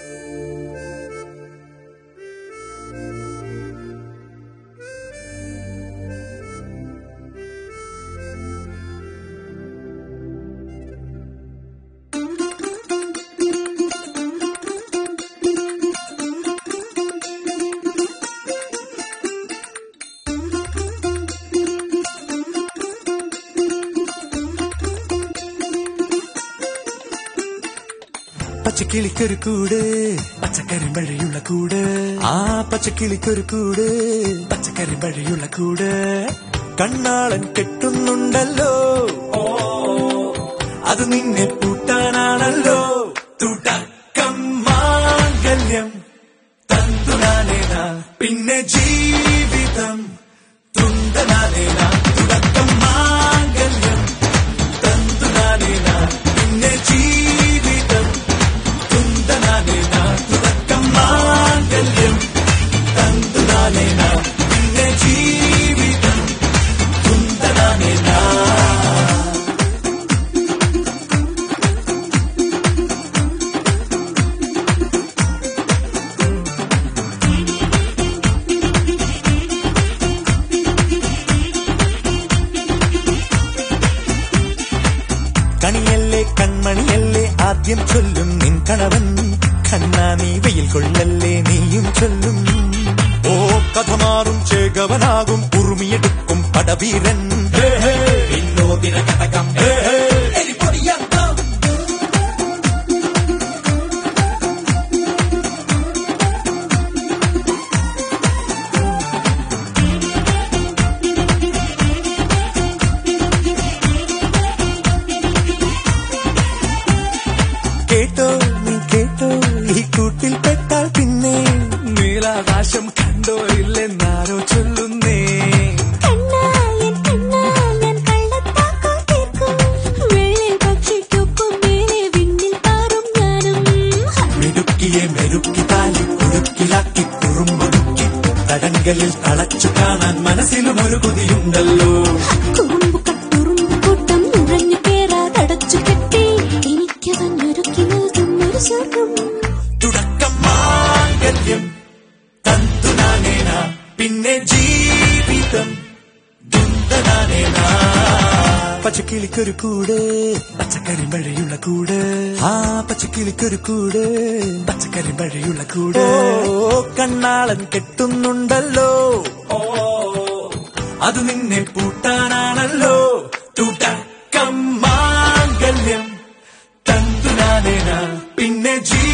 പച്ചക്കിളിക്കൊരു കൂട് പച്ചക്കറി വഴിയുള്ള കൂട് ആ പച്ചക്കിളിക്കൊരു കൂട് പച്ചക്കറി വഴിയുള്ള കൂട് കണ്ണാളൻ കെട്ടുന്നുണ്ടല്ലോ ഓ അത് നിന്നെ പൂട്ടാനാണല്ലോ തുടക്കം മാംഗല്യം തന്തുനാനേന പിന്നെ ജീവിതം തുണ്ടനാനേന തുടക്കം മാംഗല്യം തന്തുനാനേന പിന്നെ ജീവിതം തുണ്ടനാനേന തുടക്കം മാംഗല്യം തന്തുനാനേന പിന്നെ ജീവിതം തുണ്ടനാനേന കണിയല്ലേ കൺമണിയല്ലേ ആദ്യം ചൊല്ലും നിൻ കണവൻ കണ്ണാ നീ വെയിൽ കൊള്ളല്ലേ നീയും ചൊല്ലും ഓ കഥ മാറും ചേകവനാകും ഉറുമിയെടുക്കും പടവീരൻ ഹേ, ഹേ. വിനോദിന കടകം ഹേ, ഹേ. എരിപൊടിയന്തം. കേട്ടോ നീ കേട്ടോ ഈ കൂട്ടിൽ പെട്ടാൽ പിന്നെ നീലാകാശം കണ്ടോ ഇല്ലെന്നാരോ ചൊല്ലുന്നേ കണ്ണായൻ കണ്ണായൻ കള്ളത്താക്കം തീർക്കും വെള്ളിൽ പക്ഷിക്കൊപ്പം മേലെ വിണ്ണിൽ പാറും ഞാനും മിടുക്കിയെ മെരുക്കി താലി കുടുക്കിലാക്കി കുറുമ്പൊടുക്കി തടങ്കലിൽ തളച്ചു കാണാൻ മനസ്സിലും ഒരു കൊതിയുണ്ടല്ലോ കുറുമ്പു കട്ടുറുമ്പു കൂട്ടം നുഴഞ്ഞു കേറാതടച്ചു കെട്ടി എനിക്കവൻ ഒരുക്കി നൽകും ഒരു സ്വർഗം തുടക്കം മാംഗല്യം തന്തുനാനേന പിന്നെ ജീവിതം ദുന്തനാനേന പച്ചക്കിളിക്കൊരു കൂട് പച്ചക്കറി മഴയുള്ള കൂട് ആ പച്ചക്കിളിക്കൊരു കൂട് പച്ചക്കറി മഴയുള്ള കൂട് ഓ കണ്ണാളൻ കെട്ടുന്നുണ്ടല്ലോ ഓ അത് നിന്നെ പൂട്ടാനാണല്ലോ തുടക്കം മാംഗല്യം തന്തുനാനേന പിന്നെ ജീ